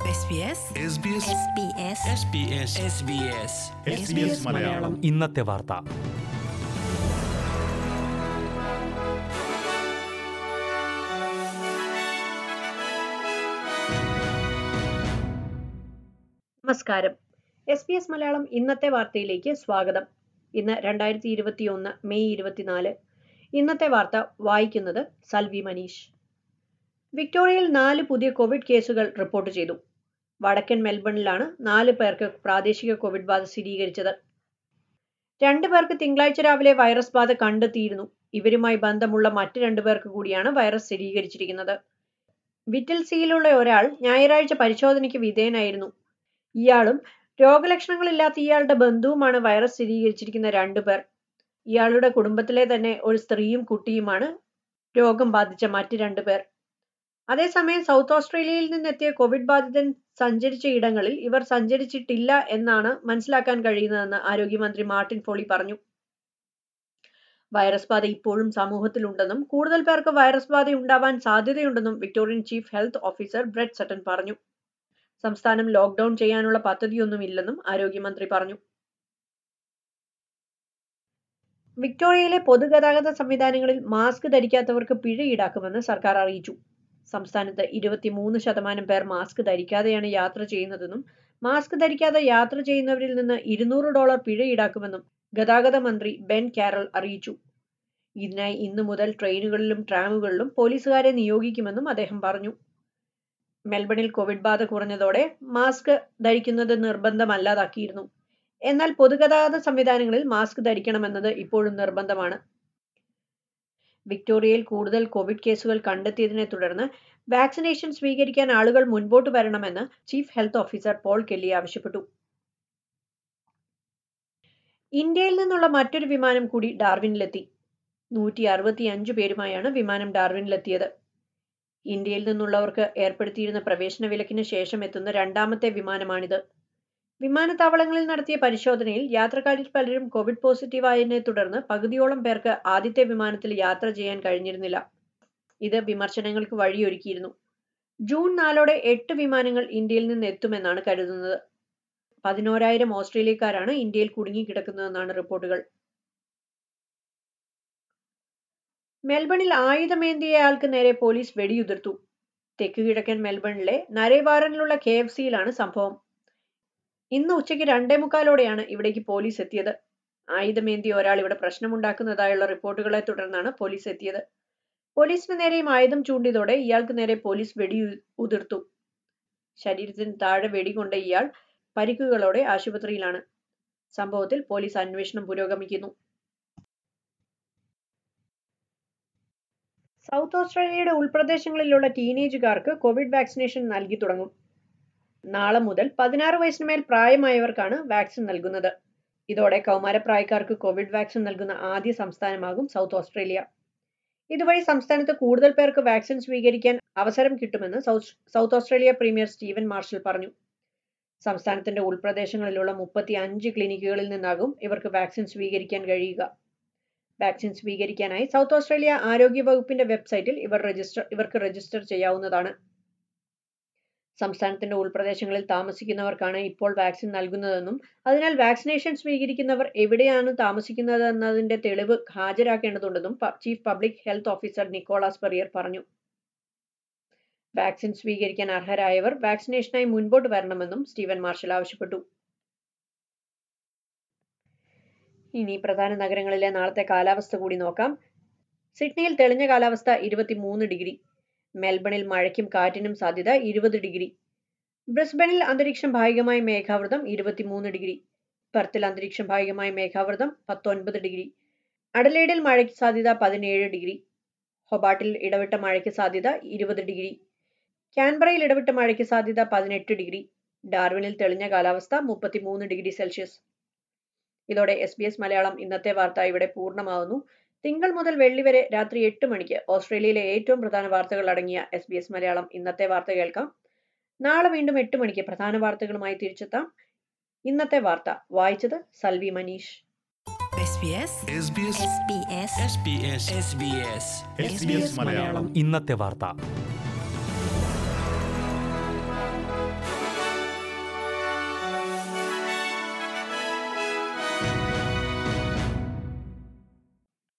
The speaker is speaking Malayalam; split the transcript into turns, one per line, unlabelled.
SBS
SBS
SBS
മലയാളം
ഇന്നത്തെ വാർത്ത
നമസ്കാരം എസ് പി എസ് മലയാളം ഇന്നത്തെ വാർത്തയിലേക്ക് സ്വാഗതം ഇന്ന് രണ്ടായിരത്തി ഇരുപത്തിയൊന്ന് മെയ് ഇരുപത്തിനാല് ഇന്നത്തെ വാർത്ത വായിക്കുന്നത് സൽവി മനീഷ് വിക്ടോറിയയിൽ നാല് പുതിയ കോവിഡ് കേസുകൾ റിപ്പോർട്ട് ചെയ്തു വടക്കൻ മെൽബണിലാണ് നാല് പേർക്ക് പ്രാദേശിക കോവിഡ് ബാധ സ്ഥിരീകരിച്ചത് രണ്ട് പേർക്ക് തിങ്കളാഴ്ച രാവിലെ വൈറസ് ബാധ കണ്ടെത്തിയിരുന്നു ഇവരുമായി ബന്ധമുള്ള മറ്റ് രണ്ടു പേർക്ക് കൂടിയാണ് വൈറസ് സ്ഥിരീകരിച്ചിരിക്കുന്നത് വിറ്റൽസിയിലുള്ള ഒരാൾ ഞായറാഴ്ച പരിശോധനയ്ക്ക് വിധേയനായിരുന്നു ഇയാളും രോഗലക്ഷണങ്ങളില്ലാത്ത ഇയാളുടെ ബന്ധുവുമാണ് വൈറസ് സ്ഥിരീകരിച്ചിരിക്കുന്ന രണ്ടുപേർ ഇയാളുടെ കുടുംബത്തിലെ തന്നെ ഒരു സ്ത്രീയും കുട്ടിയുമാണ് രോഗം ബാധിച്ച മറ്റ് രണ്ടുപേർ അതേസമയം സൗത്ത് ഓസ്ട്രേലിയയിൽ നിന്നെത്തിയ കോവിഡ് ബാധിതൻ സഞ്ചരിച്ച ഇടങ്ങളിൽ ഇവർ സഞ്ചരിച്ചിട്ടില്ല എന്നാണ് മനസ്സിലാക്കാൻ കഴിയുന്നതെന്ന് ആരോഗ്യമന്ത്രി മാർട്ടിൻ ഫോളി പറഞ്ഞു വൈറസ് ബാധ ഇപ്പോഴും സമൂഹത്തിലുണ്ടെന്നും കൂടുതൽ പേർക്ക് വൈറസ് ബാധ ഉണ്ടാവാൻ സാധ്യതയുണ്ടെന്നും Victorian chief health officer Brett Sutton പറഞ്ഞു സംസ്ഥാനം ലോക്ക്ഡൌൺ ചെയ്യാനുള്ള പദ്ധതിയൊന്നുമില്ലെന്നും ആരോഗ്യമന്ത്രി പറഞ്ഞു വിക്ടോറിയയിലെ പൊതുഗതാഗത സംവിധാനങ്ങളിൽ മാസ്ക് ധരിക്കാത്തവർക്ക് പിഴ ഈടാക്കുമെന്ന് സർക്കാർ അറിയിച്ചു സംസ്ഥാനത്ത് ഇരുപത്തിമൂന്ന് ശതമാനം പേർ മാസ്ക് ധരിക്കാതെയാണ് യാത്ര ചെയ്യുന്നതെന്നും മാസ്ക് ധരിക്കാതെ യാത്ര ചെയ്യുന്നവരിൽ നിന്ന് ഇരുന്നൂറ് ഡോളർ പിഴ ഈടാക്കുമെന്നും ഗതാഗത മന്ത്രി ബെൻ കാരൽ അറിയിച്ചു ഇതിനായി ഇന്നു മുതൽ ട്രെയിനുകളിലും ട്രാമുകളിലും പോലീസുകാരെ നിയോഗിക്കുമെന്നും അദ്ദേഹം പറഞ്ഞു മെൽബണിൽ കോവിഡ് ബാധ കുറഞ്ഞതോടെ മാസ്ക് ധരിക്കുന്നത് നിർബന്ധമല്ലാതാക്കിയിരുന്നു എന്നാൽ പൊതുഗതാഗത സംവിധാനങ്ങളിൽ മാസ്ക് ധരിക്കണമെന്നത് ഇപ്പോഴും നിർബന്ധമാണ് വിക്ടോറിയയിൽ കൂടുതൽ കോവിഡ് കേസുകൾ കണ്ടെത്തിയതിനെ തുടർന്ന് വാക്സിനേഷൻ സ്വീകരിക്കാൻ ആളുകൾ മുൻപോട്ട് വരണമെന്ന് chief health officer Paul Kelly ആവശ്യപ്പെട്ടു ഇന്ത്യയിൽ നിന്നുള്ള മറ്റൊരു വിമാനം കൂടി ഡാർവിനിലെത്തി നൂറ്റി അറുപത്തിയഞ്ച് പേരുമായാണ് വിമാനം ഡാർവിനിലെത്തിയത് ഇന്ത്യയിൽ നിന്നുള്ളവർക്ക് ഏർപ്പെടുത്തിയിരുന്ന പ്രവേശന വിലക്കിന് ശേഷം എത്തുന്ന രണ്ടാമത്തെ വിമാനമാണിത് വിമാനത്താവളങ്ങളിൽ നടത്തിയ പരിശോധനയിൽ യാത്രക്കാരിൽ പലരും കോവിഡ് പോസിറ്റീവ് ആയതിനെ തുടർന്ന് പകുതിയോളം പേർക്ക് ആദ്യത്തെ വിമാനത്തിൽ യാത്ര ചെയ്യാൻ കഴിഞ്ഞിരുന്നില്ല ഇത് വിമർശനങ്ങൾക്ക് വഴിയൊരുക്കിയിരുന്നു ജൂൺ നാലോടെ എട്ട് വിമാനങ്ങൾ ഇന്ത്യയിൽ നിന്ന് എത്തുമെന്നാണ് കരുതുന്നത് പതിനോരായിരം ഓസ്ട്രേലിയക്കാരാണ് ഇന്ത്യയിൽ കുടുങ്ങിക്കിടക്കുന്നതെന്നാണ് റിപ്പോർട്ടുകൾ മെൽബണിൽ ആയുധമേന്തിയയാൾക്ക് നേരെ പോലീസ് വെടിയുതിർത്തു തെക്ക് കിഴക്കൻ മെൽബണിലെ നരേവാരനിലുള്ള കെ എഫ് സിയിലാണ് സംഭവം ഇന്ന് ഉച്ചയ്ക്ക് രണ്ടേ മുക്കാലോടെയാണ് ഇവിടേക്ക് പോലീസ് എത്തിയത് ആയുധമേന്തിയ ഒരാൾ ഇവിടെ പ്രശ്നമുണ്ടാക്കുന്നതായുള്ള റിപ്പോർട്ടുകളെ തുടർന്നാണ് പോലീസ് എത്തിയത് പോലീസിന് നേരെയും ആയുധം ചൂണ്ടിയതോടെ ഇയാൾക്ക് നേരെ പോലീസ് വെടി ഉതിർത്തു ശരീരത്തിന് താഴെ വെടികൊണ്ട ഇയാൾ പരിക്കുകളോടെ ആശുപത്രിയിലാണ് സംഭവത്തിൽ പോലീസ് അന്വേഷണം പുരോഗമിക്കുന്നു സൗത്ത് ഓസ്ട്രേലിയയുടെ ഉൾപ്രദേശങ്ങളിലുള്ള ടീനേജുകാർക്ക് കോവിഡ് വാക്സിനേഷൻ നൽകി തുടങ്ങും നാളെ മുതൽ പതിനാറ് വയസ്സിന് മേൽ പ്രായമായവർക്കാണ് വാക്സിൻ നൽകുന്നത് ഇതോടെ കൗമാരപ്രായക്കാർക്ക് കോവിഡ് വാക്സിൻ നൽകുന്ന ആദ്യ സംസ്ഥാനമാകും സൗത്ത് ഓസ്ട്രേലിയ ഇതുവഴി സംസ്ഥാനത്ത് കൂടുതൽ പേർക്ക് വാക്സിൻ സ്വീകരിക്കാൻ അവസരം കിട്ടുമെന്ന് South Australia premier Steven Marshall പറഞ്ഞു സംസ്ഥാനത്തിന്റെ ഉൾപ്രദേശങ്ങളിലുള്ള മുപ്പത്തി അഞ്ച് ക്ലിനിക്കുകളിൽ നിന്നാകും ഇവർക്ക് വാക്സിൻ സ്വീകരിക്കാൻ കഴിയുക വാക്സിൻ സ്വീകരിക്കാനായി സൗത്ത് ഓസ്ട്രേലിയ ആരോഗ്യ വകുപ്പിന്റെ വെബ്സൈറ്റിൽ ഇവർ രജിസ്റ്റർ ഇവർക്ക് രജിസ്റ്റർ ചെയ്യാവുന്നതാണ് സംസ്ഥാനത്തിന്റെ ഉൾപ്രദേശങ്ങളിൽ താമസിക്കുന്നവർക്കാണ് ഇപ്പോൾ വാക്സിൻ നൽകുന്നതെന്നും അതിനാൽ വാക്സിനേഷൻ സ്വീകരിക്കുന്നവർ എവിടെയാണ് താമസിക്കുന്നതെന്നതിന്റെ തെളിവ് ഹാജരാക്കേണ്ടതുണ്ടെന്നും chief public health officer Nicholas Perrier പറഞ്ഞു വാക്സിൻ സ്വീകരിക്കാൻ അർഹരായവർ വാക്സിനേഷനായി മുൻപോട്ട് വരണമെന്നും സ്റ്റീവൻ മാർഷൽ ആവശ്യപ്പെട്ടു ഇനി പ്രധാന നഗരങ്ങളിലെ നാളത്തെ കാലാവസ്ഥ കൂടി നോക്കാം സിഡ്നിയിൽ തെളിഞ്ഞ കാലാവസ്ഥ ഇരുപത്തിമൂന്ന് ഡിഗ്രി മെൽബണിൽ മഴയ്ക്കും കാറ്റിനും സാധ്യത ഇരുപത് ഡിഗ്രി ബ്രിസ്ബനിൽ അന്തരീക്ഷം ഭാഗികമായി മേഘാവൃതം ഇരുപത്തിമൂന്ന് ഡിഗ്രി പെർത്തിൽ അന്തരീക്ഷം ഭാഗികമായി മേഘാവൃതം പത്തൊൻപത് ഡിഗ്രി അഡലേഡിൽ മഴയ്ക്ക് സാധ്യത പതിനേഴ് ഡിഗ്രി ഹൊബാട്ടിൽ ഇടവിട്ട മഴയ്ക്ക് സാധ്യത ഇരുപത് ഡിഗ്രി ക്യാൻബറയിൽ ഇടവിട്ട മഴയ്ക്ക് സാധ്യത പതിനെട്ട് ഡിഗ്രി ഡാർവിനിൽ തെളിഞ്ഞ കാലാവസ്ഥ മുപ്പത്തിമൂന്ന് ഡിഗ്രി സെൽഷ്യസ് ഇതോടെ എസ് ബി എസ് മലയാളം ഇന്നത്തെ വാർത്ത ഇവിടെ പൂർണ്ണമാവുന്നു തിങ്കൾ മുതൽ വെള്ളി വരെ രാത്രി എട്ട് മണിക്ക് ഓസ്ട്രേലിയയിലെ ഏറ്റവും പ്രധാന വാർത്തകൾ അടങ്ങിയ എസ് ബി എസ് മലയാളം ഇന്നത്തെ വാർത്ത കേൾക്കാം നാളെ വീണ്ടും എട്ട് മണിക്ക് പ്രധാന വാർത്തകളുമായി തിരിച്ചെത്താം ഇന്നത്തെ വാർത്ത വായിച്ചത് Salvi Manish
SBS
SBS
SBS
SBS Malayalam ഇന്നത്തെ വാർത്ത